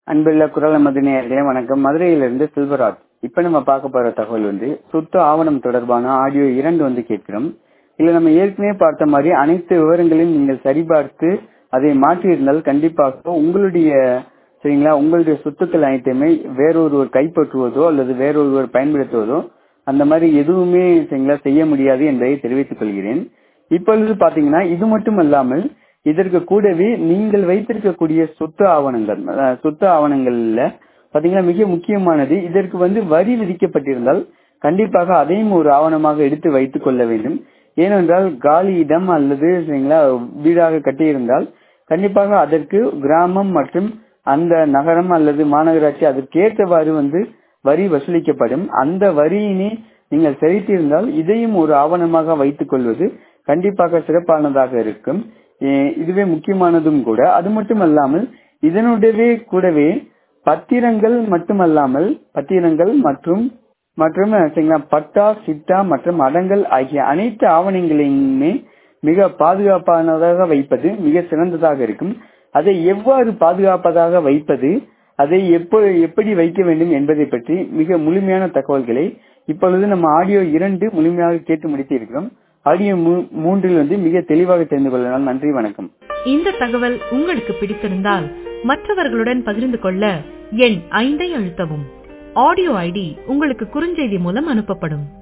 அன்புள்ள குரல் நமது நேயர்களே வணக்கம் மதுரையிலிருந்து செல்வராஜ் இப்ப நம்ம பார்க்க போற தகவல் வந்து சொத்து ஆவணம் தொடர்பான ஆடியோ இரண்டு வந்து கேட்கிறோம் இதுல நம்ம ஏற்கனவே பார்த்த மாதிரி அனைத்து விவரங்களையும் நீங்கள் சரிபார்த்து அதை மாற்றியிருந்தால் கண்டிப்பாக உங்களுடைய சரிங்களா உங்களுடைய சொத்துக்கள் அனைத்துமே வேறொருவர் கைப்பற்றுவதோ அல்லது வேறொருவர் பயன்படுத்துவதோ அந்த மாதிரி எதுவுமே சரிங்களா செய்ய முடியாது என்பதை தெரிவித்துக் கொள்கிறேன் இப்பொழுது பாத்தீங்கன்னா இது மட்டும் அல்லாமல் இதற்கு கூடவே நீங்கள் வைத்திருக்கக்கூடிய சொத்து ஆவணங்கள் அஹ், சொத்து ஆவணங்கள்ல பாத்தீங்கன்னா மிக முக்கியமானது இதற்கு வந்து வரி விதிக்கப்பட்டிருந்தால் கண்டிப்பாக அதையும் ஒரு ஆவணமாக எடுத்து வைத்துக் கொள்ள வேண்டும் ஏனென்றால் காலி இடம் அல்லது சரிங்களா வீடாக கட்டியிருந்தால் கண்டிப்பாக அதற்கு கிராமம் மற்றும் அந்த நகரம் அல்லது மாநகராட்சி அதற்கேற்றவாறு வந்து வரி வசூலிக்கப்படும் அந்த வரியினை நீங்கள் செலுத்தியிருந்தால் இதையும் ஒரு ஆவணமாக வைத்துக் கொள்வது கண்டிப்பாக சிறப்பானதாக இருக்கும் எ- இதுவே முக்கியமானதும் கூட அது மட்டுமல்லாமல் இதனுடவே கூடவே பத்திரங்கள் மட்டுமல்லாமல் பத்திரங்கள் மற்றும் மற்றும் சரிங்களா, பட்டா சிட்டா மற்றும் அடங்கல் ஆகிய அனைத்து ஆவணங்களையுமே மிக பாதுகாப்பானதாக வைப்பது மிக சிறந்ததாக இருக்கும் அதை எவ்வாறு பாதுகாப்பதாக வைப்பது அதை எப்போ எப்படி வைக்க வேண்டும் என்பதை பற்றி மிக முழுமையான தகவல்களை இப்பொழுது நம்ம ஆடியோ இரண்டு முழுமையாக கேட்டு முடித்து இருக்கிறோம் ஆடியோ மூ- மூன்றில் வந்து மிக தெளிவாக தெரிந்து கொள்ளலாம் நன்றி வணக்கம் இந்த தகவல் உங்களுக்கு பிடித்திருந்தால் மற்றவர்களுடன் பகிர்ந்து கொள்ள எண் ஐந்தை அழுத்தவும் ஆடியோ ஐடி உங்களுக்கு குறுஞ்செய்தி மூலம் அனுப்பப்படும்